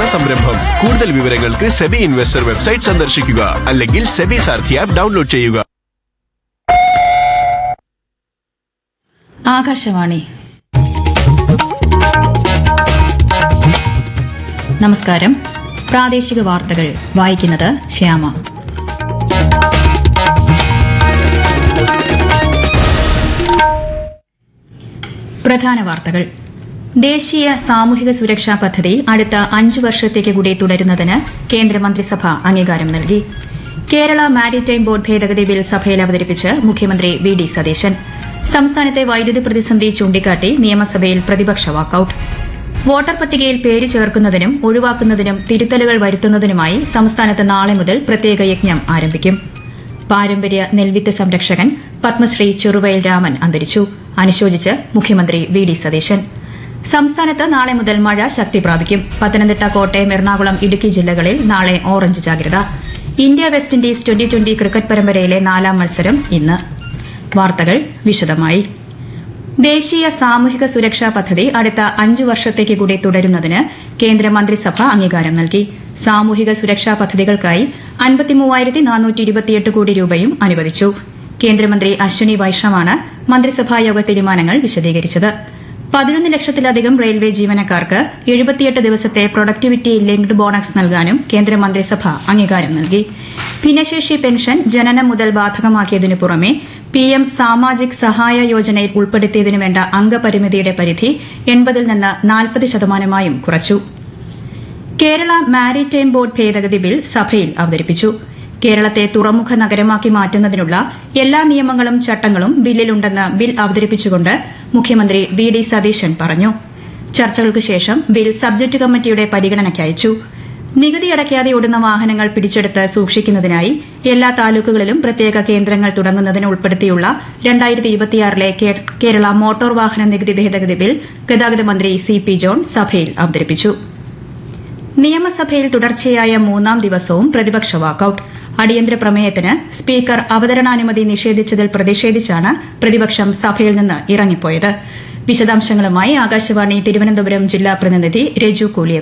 അവതരിപ്പിക്കുന്ന സംരംഭം കൂടുതൽ വിവരങ്ങൾക്ക് സെബി ഇൻവെസ്റ്റർ വെബ്സൈറ്റ് സന്ദർശിക്കുക അല്ലെങ്കിൽ സെബി സാർഥി ആപ്പ് ഡൗൺലോഡ് ചെയ്യുക ആകാശവാണി നമസ്കാരം പ്രാദേശിക വാർത്തകൾ വായിക്കുന്നത് ശ്യാമ പ്രധാന വാർത്തകൾ ദേശീയ സാമൂഹിക സുരക്ഷാ പദ്ധതി അടുത്ത അഞ്ചു വർഷത്തേക്ക് കൂടി തുടരുന്നതിന് കേന്ദ്രമന്ത്രിസഭ അംഗീകാരം നൽകി കേരള മാരിടൈം ബോർഡ് ഭേദഗതി ബിൽ സഭയിൽ അവതരിപ്പിച്ച് മുഖ്യമന്ത്രി വി ഡി സതീശൻ സംസ്ഥാനത്തെ വൈദ്യുതി പ്രതിസന്ധി ചൂണ്ടിക്കാട്ടി നിയമസഭയിൽ പ്രതിപക്ഷ വാക്കൌട്ട് വോട്ടർ പട്ടികയിൽ പേര് ചേർക്കുന്നതിനും ഒഴിവാക്കുന്നതിനും തിരുത്തലുകൾ വരുത്തുന്നതിനുമായി സംസ്ഥാനത്ത് നാളെ മുതൽ പ്രത്യേക യജ്ഞം ആരംഭിക്കും പാരമ്പര്യ നെൽവിത്ത് സംരക്ഷകൻ പത്മശ്രീ ചെറുവയൽ രാമൻ അന്തരിച്ചു അനുശോചിച്ച് മുഖ്യമന്ത്രി വി ഡി സതീശൻ സംസ്ഥാനത്ത് നാളെ മുതൽ മഴ ശക്തി പ്രാപിക്കും പത്തനംതിട്ട കോട്ടയം എറണാകുളം ഇടുക്കി ജില്ലകളിൽ നാളെ ഓറഞ്ച് ജാഗ്രത India West Indies twenty twenty cricket പരമ്പരയിലെ നാലാം മത്സരം ഇന്ന് വാർത്തകൾ വിശദമായി ദേശീയ സാമൂഹിക സുരക്ഷാ പദ്ധതി അടുത്ത അഞ്ചു വർഷത്തേക്ക് കൂടി തുടരുന്നതിന് കേന്ദ്ര മന്ത്രിസഭ അംഗീകാരം നൽകി സാമൂഹിക സുരക്ഷാ പദ്ധതികൾക്കായി അൻപത്തിമൂവായിരത്തി നാനൂറ്റി ഇരുപത്തിയെട്ട് കോടി രൂപയും അനുവദിച്ചു കേന്ദ്രമന്ത്രി അശ്വിനി വൈഷ്ണവാണ് മന്ത്രിസഭാ യോഗ തീരുമാനങ്ങൾ വിശദീകരിച്ചത് പതിനൊന്ന് ലക്ഷത്തിലധികം റെയിൽവേ ജീവനക്കാർക്ക് എഴുപത്തിയെട്ട് ദിവസത്തെ പ്രൊഡക്ടിവിറ്റി ലിങ്ക്ഡ് ബോണസ് നൽകാനും കേന്ദ്രമന്ത്രിസഭ അംഗീകാരം നൽകി ഭിന്നശേഷി പെൻഷൻ ജനനം മുതൽ ബാധകമാക്കിയതിനു പുറമെ പിഎം സാമാജിക് സഹായ യോജനയിൽ ഉൾപ്പെടുത്തിയതിനു വേണ്ട അംഗപരിമിതിയുടെ പരിധി എൺപതിൽ നിന്ന് നാൽപ്പത് ശതമാനമായും കുറച്ചു കേരള മാരിടൈം ബോർഡ് ഭേദഗതി ബിൽ സഭയിൽ അവതരിപ്പിച്ചു കേരളത്തെ തുറമുഖ നഗരമാക്കി മാറ്റുന്നതിനുള്ള എല്ലാ നിയമങ്ങളും ചട്ടങ്ങളും ബില്ലിലുണ്ടെന്ന് ബിൽ അവതരിപ്പിച്ചുകൊണ്ട് മുഖ്യമന്ത്രി വി ഡി സതീശൻ പറഞ്ഞു ചർച്ചകൾക്ക് ശേഷം ബിൽ സബ്ജക്ട് കമ്മിറ്റിയുടെ പരിഗണനയ്ക്ക് അയച്ചു നികുതി അടയ്ക്കാതെ ഓടുന്ന വാഹനങ്ങൾ പിടിച്ചെടുത്ത് സൂക്ഷിക്കുന്നതിനായി എല്ലാ താലൂക്കുകളിലും പ്രത്യേക കേന്ദ്രങ്ങൾ തുടങ്ങുന്നതിന് ഉൾപ്പെടുത്തിയുള്ള രണ്ടായിരത്തി ഇരുപത്തിയാറിലെ കേരള മോട്ടോർ വാഹന നികുതി ഭേദഗതി ബിൽ ഗതാഗത മന്ത്രി സി പി ജോൺ സഭയിൽ അവതരിപ്പിച്ചു നിയമസഭയിൽ തുടർച്ചയായ മൂന്നാം ദിവസവും പ്രതിപക്ഷ വാക്കൌട്ട് അടിയന്തര പ്രമേയത്തിന് സ്പീക്കർ അവതരണാനുമതി നിഷേധിച്ചതിൽ പ്രതിഷേധിച്ചാണ് പ്രതിപക്ഷം സഭയിൽ നിന്ന് ഇറങ്ങിപ്പോയത് വിശദാംശങ്ങളുമായി ആകാശവാണി തിരുവനന്തപുരം ജില്ലാ പ്രതിനിധി രജു കൂലിയ